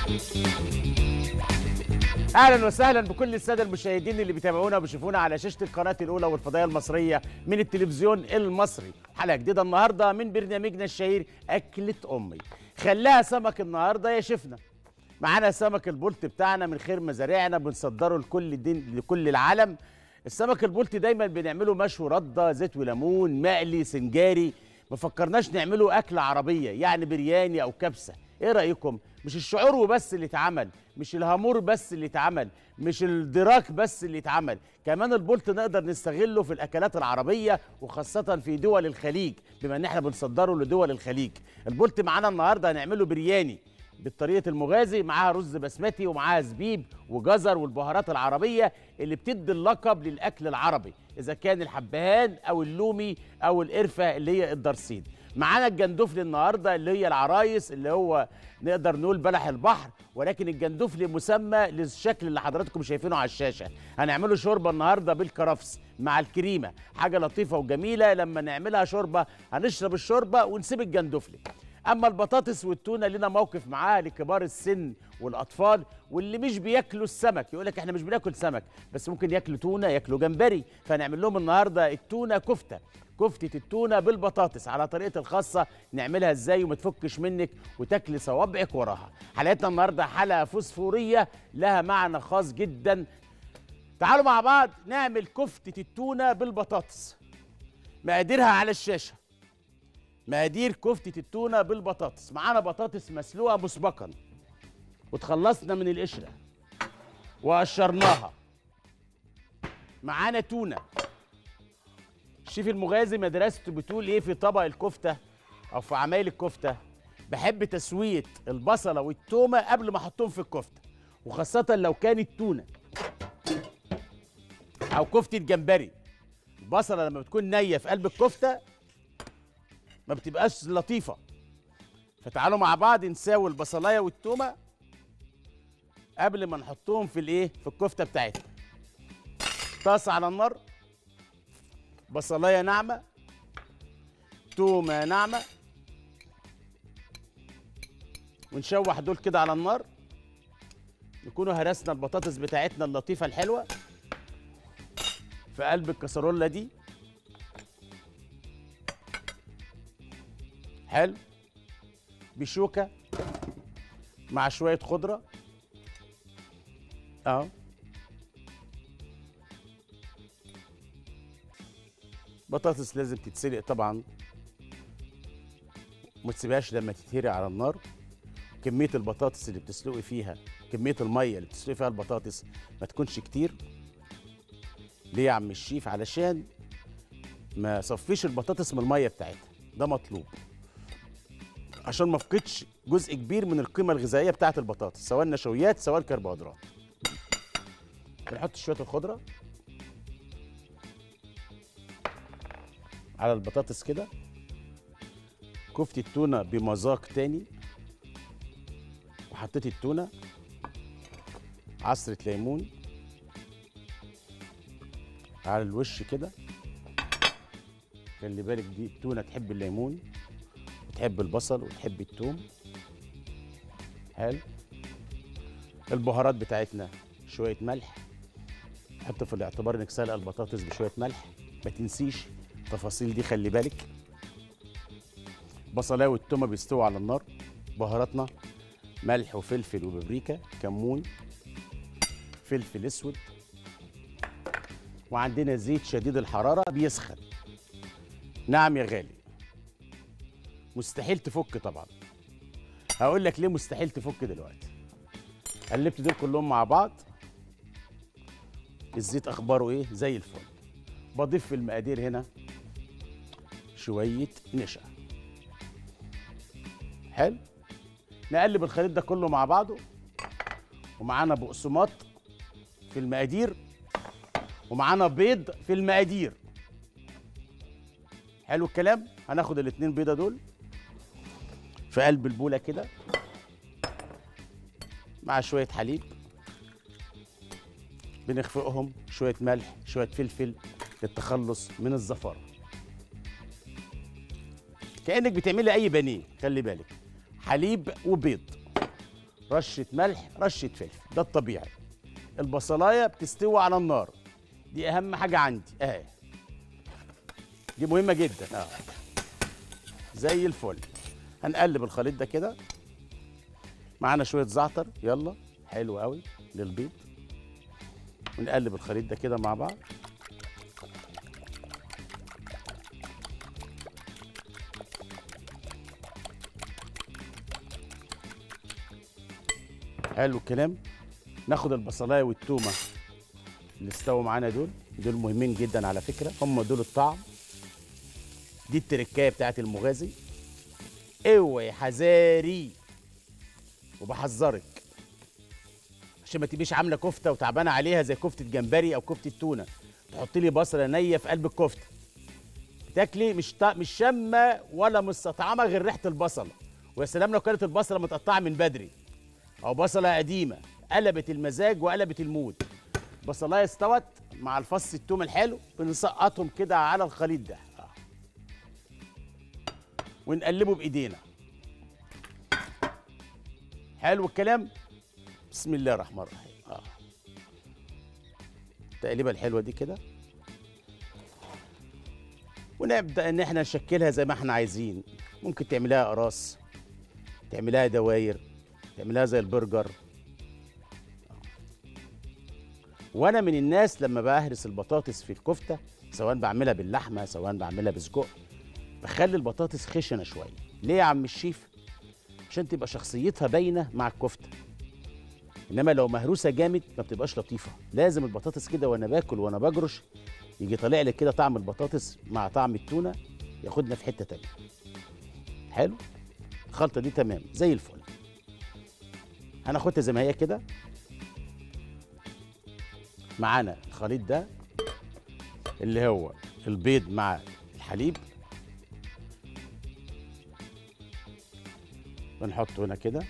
اهلا وسهلا بكل الساده المشاهدين اللي بيتابعونا وبيشوفونا على شاشه القناه الاولى والفضائيه المصريه من التلفزيون المصري حلقه جديده النهارده من برنامجنا الشهير اكله امي خلاها سمك النهارده يا شفنا معانا سمك البلط بتاعنا من خير مزارعنا بنصدره لكل الدين لكل العالم السمك البلطي دايما بنعمله مشوي رده زيت وليمون مقلي سنجاري ما فكرناش نعمله اكله عربيه يعني برياني او كبسه ايه رايكم مش الشعور وبس اللي اتعمل مش الهامور بس اللي اتعمل مش الدراك بس اللي اتعمل كمان البولت نقدر نستغله في الاكلات العربيه وخاصه في دول الخليج بما ان احنا بنصدره لدول الخليج البولت معانا النهارده هنعمله برياني بالطريقه المغازي معاها رز بسمتي ومعاها زبيب وجزر والبهارات العربيه اللي بتدي اللقب للاكل العربي اذا كان الحبهان او اللومي او القرفه اللي هي الدرسين معانا الجندفلي النهارده اللي هي العرايس اللي هو نقدر نقول بلح البحر ولكن الجندفلي مسمى للشكل اللي حضراتكم شايفينه على الشاشه هنعمله شوربه النهارده بالكرفس مع الكريمه حاجه لطيفه وجميله لما نعملها شوربه هنشرب الشوربه ونسيب الجندفلي اما البطاطس والتونه لنا موقف معاها لكبار السن والاطفال واللي مش بياكلوا السمك يقول لك احنا مش بناكل سمك بس ممكن ياكلوا تونه ياكلوا جمبري فنعمل لهم النهارده التونه كفته كفتة التونة بالبطاطس على طريقة الخاصة نعملها ازاي وما تفكش منك وتاكلي صوابعك وراها حلقتنا النهاردة حلقة فوسفورية لها معنى خاص جدا تعالوا مع بعض نعمل كفتة التونة بالبطاطس مقاديرها على الشاشة مقادير كفتة التونة بالبطاطس معانا بطاطس مسلوقة مسبقا وتخلصنا من القشرة وقشرناها معانا تونة الشيف المغازي مدرسته بتقول ايه في طبق الكفتة او في عمايل الكفتة بحب تسوية البصلة والتومة قبل ما احطهم في الكفتة وخاصة لو كانت تونة او كفتة جمبري البصلة لما بتكون نية في قلب الكفتة ما بتبقاش لطيفة فتعالوا مع بعض نساوي البصلاية والتومة قبل ما نحطهم في الايه في الكفتة بتاعتنا طاسة على النار بصلاية ناعمة تومة ناعمة ونشوح دول كده على النار نكونوا هرسنا البطاطس بتاعتنا اللطيفة الحلوة في قلب الكسرولة دي حلو بشوكة مع شوية خضرة اهو بطاطس لازم تتسلق طبعا ما تسيبهاش لما تتهري على النار كمية البطاطس اللي بتسلقي فيها كمية المية اللي بتسلقي فيها البطاطس ما تكونش كتير ليه يا عم الشيف علشان ما صفيش البطاطس من المية بتاعتها ده مطلوب عشان ما افقدش جزء كبير من القيمة الغذائية بتاعت البطاطس سواء نشويات سواء كربوهيدرات بنحط شوية الخضرة على البطاطس كده كفتة التونة بمذاق تاني وحطيت التونة عصرة ليمون على الوش كده خلي بالك دي التونة تحب الليمون وتحب البصل وتحب التوم حلو البهارات بتاعتنا شوية ملح حط في الاعتبار انك سالقه البطاطس بشوية ملح ما تنسيش التفاصيل دي خلي بالك بصلايه والتومه بيستووا على النار بهاراتنا ملح وفلفل وبابريكا كمون فلفل اسود وعندنا زيت شديد الحراره بيسخن نعم يا غالي مستحيل تفك طبعا هقول لك ليه مستحيل تفك دلوقتي قلبت دول كلهم مع بعض الزيت اخباره ايه زي الفل بضيف في المقادير هنا شويه نشا حلو نقلب الخليط ده كله مع بعضه ومعانا بقسماط في المقادير ومعانا بيض في المقادير حلو الكلام هناخد الاتنين بيضه دول في قلب البوله كده مع شويه حليب بنخفقهم شويه ملح شويه فلفل للتخلص من الزفاره كانك بتعملي اي بانيه خلي بالك حليب وبيض رشه ملح رشه فلفل ده الطبيعي البصلايه بتستوي على النار دي اهم حاجه عندي اهي دي مهمه جدا اه زي الفل هنقلب الخليط ده كده معانا شويه زعتر يلا حلو قوي للبيض ونقلب الخليط ده كده مع بعض حلو الكلام ناخد البصلايه والتومه اللي استووا معانا دول دول مهمين جدا على فكره هم دول الطعم دي التركايه بتاعت المغازي اوعي حذاري وبحذرك عشان ما تبقيش عامله كفته وتعبانه عليها زي كفته جمبري او كفته تونه تحط لي بصله نيه في قلب الكفته بتاكلي مش طا... مش شامه ولا مستطعمه غير ريحه البصله ويا سلام لو كانت البصله متقطعه من بدري او بصله قديمه قلبت المزاج وقلبت المود بصلايه استوت مع الفص التوم الحلو بنسقطهم كده على الخليط ده آه. ونقلبه بايدينا حلو الكلام بسم الله الرحمن الرحيم اه التقليبه الحلوه دي كده ونبدا ان احنا نشكلها زي ما احنا عايزين ممكن تعملها اقراص تعملها دواير تعملها زي البرجر وانا من الناس لما بهرس البطاطس في الكفته سواء بعملها باللحمه سواء بعملها بسجق بخلي البطاطس خشنه شويه ليه يا عم الشيف عشان تبقى شخصيتها باينه مع الكفته انما لو مهروسه جامد ما بتبقاش لطيفه لازم البطاطس كده وانا باكل وانا بجرش يجي طالع لي كده طعم البطاطس مع طعم التونه ياخدنا في حته تانية حلو الخلطه دي تمام زي الفل هناخدها زي ما هي كده معانا الخليط ده اللي هو البيض مع الحليب ونحطه هنا كده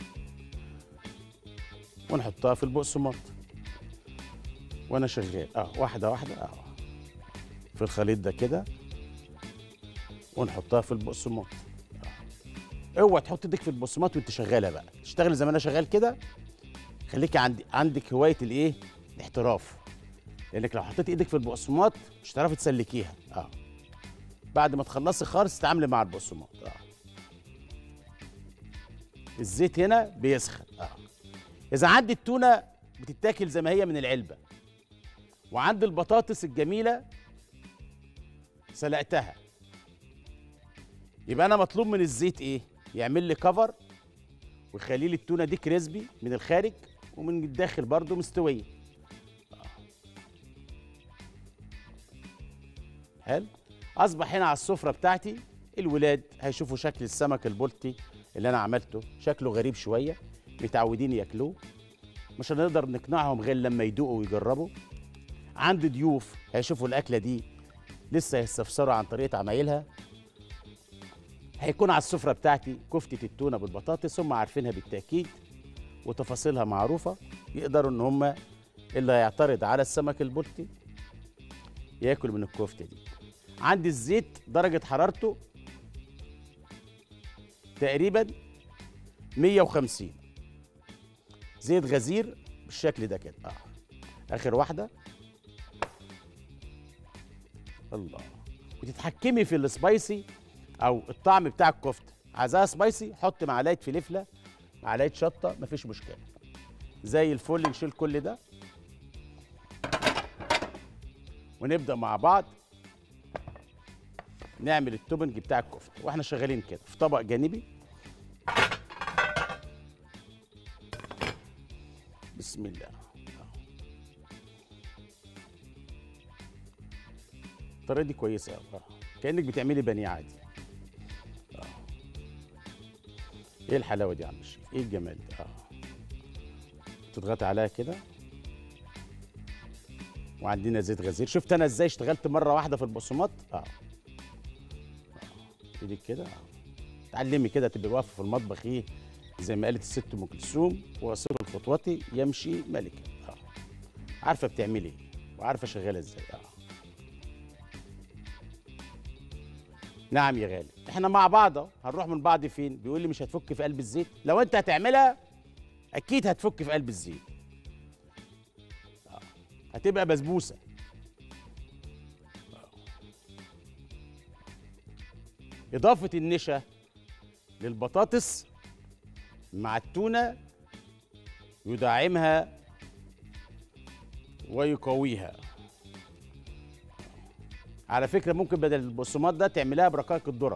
ونحطها في البقسماط وانا شغال اه واحده واحده اه في الخليط ده كده ونحطها في البقسماط آه. اوعى تحط ايدك في البقسماط وانت شغاله بقى تشتغل زي ما انا شغال كده خليكي عندي عندك هوايه الايه الاحتراف لانك لو حطيت ايدك في البقسماط مش هتعرفي تسلكيها اه بعد ما تخلصي خالص تتعاملي مع البقسماط اه الزيت هنا بيسخن اه اذا عندي التونه بتتاكل زي ما هي من العلبه وعندي البطاطس الجميله سلقتها يبقى انا مطلوب من الزيت ايه يعمل لي كفر ويخلي لي التونه دي كريسبي من الخارج ومن الداخل برضو مستويه حلو اصبح هنا على السفره بتاعتي الولاد هيشوفوا شكل السمك البلطي اللي انا عملته شكله غريب شويه متعودين ياكلوه مش هنقدر نقنعهم غير لما يدوقوا ويجربوا عندي ضيوف هيشوفوا الاكله دي لسه هيستفسروا عن طريقه عمايلها هيكون على السفره بتاعتي كفته التونه بالبطاطس هم عارفينها بالتاكيد وتفاصيلها معروفه يقدروا ان هم اللي هيعترض على السمك البلطي ياكل من الكفته دي عندي الزيت درجه حرارته تقريبا 150 زيت غزير بالشكل ده كده اه اخر واحده الله وتتحكمي في السبايسي او الطعم بتاع الكفته عايزاها سبايسي حط معلقه فلفله معلقه شطه مفيش مشكله زي الفل نشيل كل ده ونبدا مع بعض نعمل التوبنج بتاع الكفته واحنا شغالين كده في طبق جانبي بسم الله الطريقه دي كويسه قوي كانك بتعملي بانيه عادي آه. ايه الحلاوه دي يا عم الشيف ايه الجمال ده اه تضغطي عليها كده وعندنا زيت غزير شفت انا ازاي اشتغلت مره واحده في البقسماط اه, آه. ايدك كده اه اتعلمي كده تبقي واقفه في المطبخ ايه زي ما قالت الست ام كلثوم واصير الخطوة يمشي ملكا اه عارفه بتعملي ايه وعارفه شغاله ازاي اه نعم يا غالي احنا مع بعض اهو هنروح من بعض فين بيقول لي مش هتفك في قلب الزيت لو انت هتعملها اكيد هتفك في قلب الزيت آه. هتبقى بسبوسه آه. اضافه النشا للبطاطس مع التونه يدعمها ويقويها على فكره ممكن بدل البقسماط ده تعملها برقائق الذره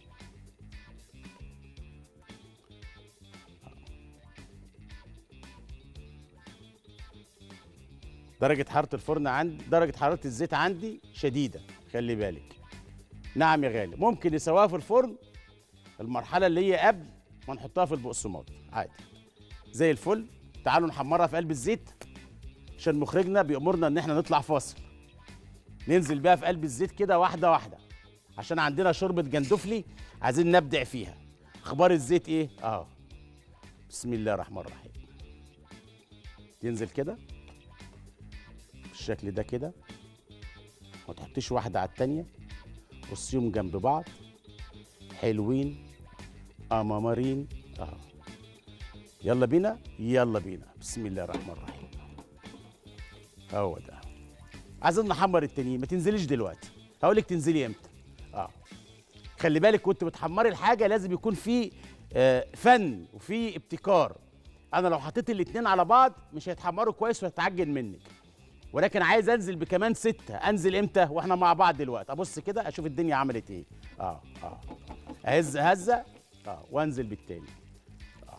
درجة حرارة الفرن عندي درجة حرارة الزيت عندي شديدة خلي بالك نعم يا غالي ممكن نسويها في الفرن المرحلة اللي هي قبل ما نحطها في البقسماط عادي زي الفل تعالوا نحمرها في قلب الزيت عشان مخرجنا بيأمرنا ان احنا نطلع فاصل ننزل بيها في قلب الزيت كده واحدة واحدة عشان عندنا شوربة جندفلي عايزين نبدع فيها اخبار الزيت ايه اه بسم الله الرحمن الرحيم تنزل كده بالشكل ده كده ما تحطيش واحدة على التانية رصيهم جنب بعض حلوين أمامرين اه يلا بينا يلا بينا بسم الله الرحمن الرحيم هو ده عايزين نحمر التانيين ما تنزليش دلوقتي هقول لك تنزلي امتى اه خلي بالك وانت بتحمري الحاجه لازم يكون في آه فن وفي ابتكار انا لو حطيت الاتنين على بعض مش هيتحمروا كويس وهتعجن منك ولكن عايز انزل بكمان ستة انزل امتى واحنا مع بعض دلوقتي ابص كده اشوف الدنيا عملت ايه اه اه اهز هزه اه وانزل بالتاني آه.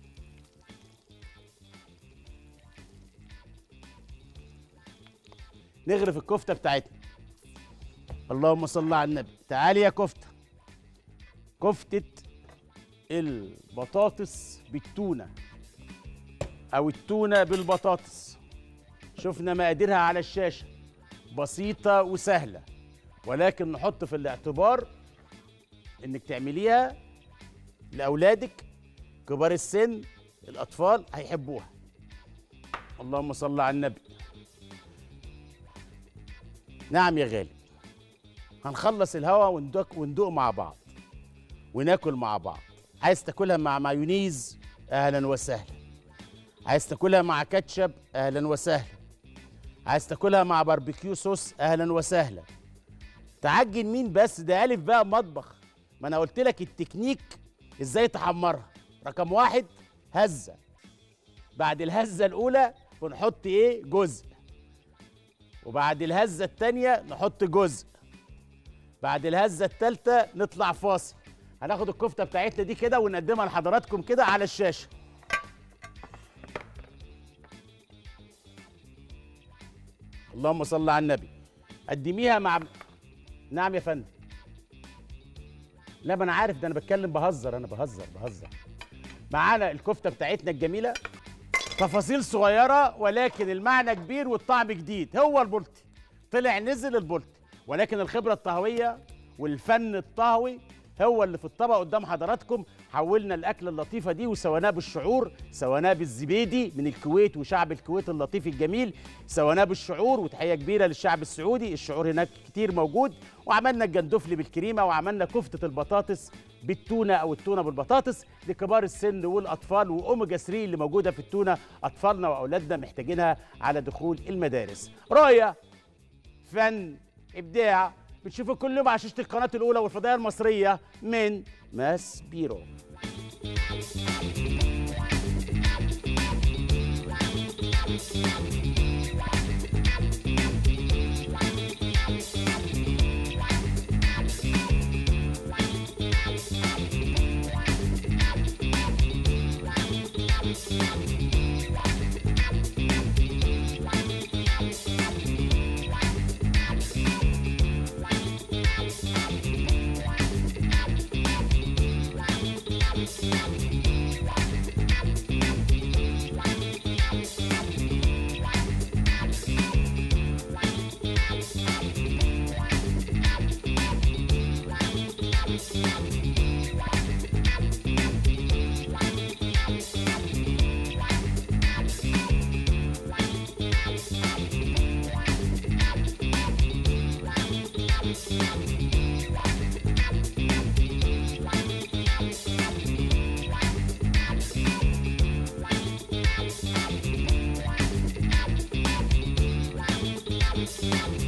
نغرف الكفته بتاعتنا اللهم صل على النبي تعالي يا كفته كفته البطاطس بالتونه او التونه بالبطاطس شفنا مقاديرها على الشاشه بسيطه وسهله ولكن نحط في الاعتبار انك تعمليها لاولادك كبار السن الاطفال هيحبوها اللهم صل على النبي نعم يا غالي هنخلص الهوا وندوق وندوق مع بعض وناكل مع بعض عايز تاكلها مع مايونيز اهلا وسهلا عايز تاكلها مع كاتشب اهلا وسهلا عايز تاكلها مع باربيكيو صوص اهلا وسهلا تعجن مين بس ده الف بقى مطبخ ما انا قلت لك التكنيك ازاي تحمرها رقم واحد هزه بعد الهزه الاولى بنحط ايه جزء وبعد الهزه الثانيه نحط جزء بعد الهزه الثالثه نطلع فاصل هناخد الكفته بتاعتنا دي كده ونقدمها لحضراتكم كده على الشاشه اللهم صل على النبي قدميها مع نعم يا فندم لا ما انا عارف ده انا بتكلم بهزر انا بهزر بهزر معانا الكفته بتاعتنا الجميله تفاصيل صغيره ولكن المعنى كبير والطعم جديد هو البلطي طلع نزل البلطي ولكن الخبره الطهويه والفن الطهوي هو اللي في الطبق قدام حضراتكم حولنا الاكله اللطيفه دي وسويناه بالشعور سويناه بالزبيدي من الكويت وشعب الكويت اللطيف الجميل سويناه بالشعور وتحيه كبيره للشعب السعودي الشعور هناك كتير موجود وعملنا الجندفلي بالكريمه وعملنا كفته البطاطس بالتونه او التونه بالبطاطس لكبار السن والاطفال واوميجا 3 اللي موجوده في التونه اطفالنا واولادنا محتاجينها على دخول المدارس رؤيه فن ابداع بتشوفوا كل يوم على شاشه القناه الاولى والفضائيه المصريه من ماس بيرو الحلوه